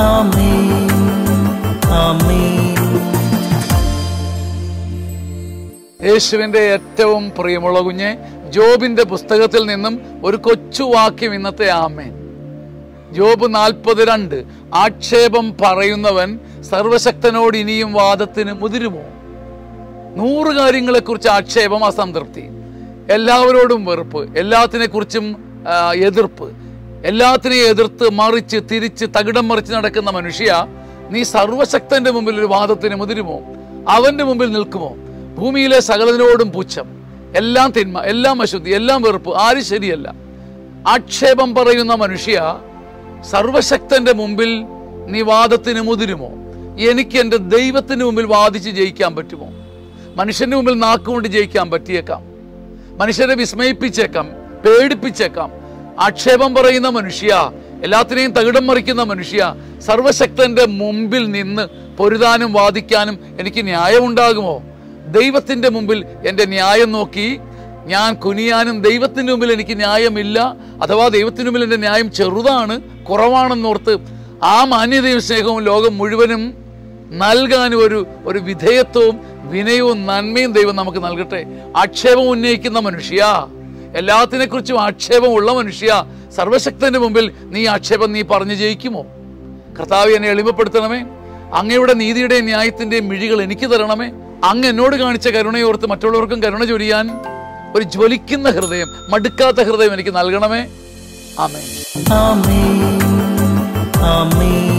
ആമേൻ ആമേൻ യേശുവിന്റെ ഏറ്റവും പ്രിയമുള്ള കുഞ്ഞെ ജോബിന്റെ പുസ്തകത്തിൽ നിന്നും ഒരു കൊച്ചു വാക്യം ഇന്നത്തെ ആമേൻ ജോബ് നാൽപ്പത് രണ്ട് ആക്ഷേപം പറയുന്നവൻ സർവശക്തനോട് ഇനിയും വാദത്തിന് മുതിരുമോ നൂറ് കാര്യങ്ങളെക്കുറിച്ച് ആക്ഷേപം അസംതൃപ്തി എല്ലാവരോടും വെറുപ്പ് എല്ലാത്തിനെ കുറിച്ചും എതിർപ്പ് എല്ലാത്തിനെയും എതിർത്ത് മറിച്ച് തിരിച്ച് തകിടം മറിച്ച് നടക്കുന്ന മനുഷ്യ നീ സർവശക്തന്റെ മുമ്പിൽ ഒരു വാദത്തിന് മുതിരുമോ അവന്റെ മുമ്പിൽ നിൽക്കുമോ ഭൂമിയിലെ സകലതിനോടും പുച്ഛം എല്ലാം തിന്മ എല്ലാം അശുദ്ധി എല്ലാം വെറുപ്പ് ആരും ശരിയല്ല ആക്ഷേപം പറയുന്ന മനുഷ്യ സർവശക്തന്റെ മുമ്പിൽ നീ വാദത്തിന് മുതിരുമോ എനിക്ക് എൻ്റെ ദൈവത്തിന് മുമ്പിൽ വാദിച്ച് ജയിക്കാൻ പറ്റുമോ മനുഷ്യന്റെ മുമ്പിൽ നാക്കുകൊണ്ട് ജയിക്കാൻ പറ്റിയേക്കാം മനുഷ്യരെ വിസ്മയിപ്പിച്ചേക്കാം പേടിപ്പിച്ചേക്കാം ആക്ഷേപം പറയുന്ന മനുഷ്യ എല്ലാത്തിനെയും തകിടം മറിക്കുന്ന മനുഷ്യ സർവശക്തന്റെ മുമ്പിൽ നിന്ന് പൊരുതാനും വാദിക്കാനും എനിക്ക് ന്യായമുണ്ടാകുമോ ദൈവത്തിന്റെ മുമ്പിൽ എൻ്റെ ന്യായം നോക്കി ഞാൻ കുനിയാനും ദൈവത്തിന്റെ മുമ്പിൽ എനിക്ക് ന്യായമില്ല അഥവാ ദൈവത്തിന് മുമ്പിൽ എൻ്റെ ന്യായം ചെറുതാണ് കുറവാണെന്നോർത്ത് ആ മാന്യതയും സ്നേഹവും ലോകം മുഴുവനും നൽകാൻ ഒരു ഒരു വിധേയത്വവും വിനയവും നന്മയും ദൈവം നമുക്ക് നൽകട്ടെ ആക്ഷേപം ഉന്നയിക്കുന്ന മനുഷ്യ എല്ലാത്തിനെ കുറിച്ചും ആക്ഷേപമുള്ള മനുഷ്യ സർവശക്തന്റെ മുമ്പിൽ നീ ആക്ഷേപം നീ പറഞ്ഞു ജയിക്കുമോ കർത്താവ് എന്നെ എളിമപ്പെടുത്തണമേ അങ്ങയുടെ നീതിയുടെയും ന്യായത്തിന്റെയും മിഴികൾ എനിക്ക് തരണമേ അങ്ങ് എന്നോട് കാണിച്ച കരുണയോർത്ത് മറ്റുള്ളവർക്കും കരുണ ചൊരിയാൻ ഒരു ജ്വലിക്കുന്ന ഹൃദയം മടുക്കാത്ത ഹൃദയം എനിക്ക് നൽകണമേ ആമേ ആമേൻ ആമേൻ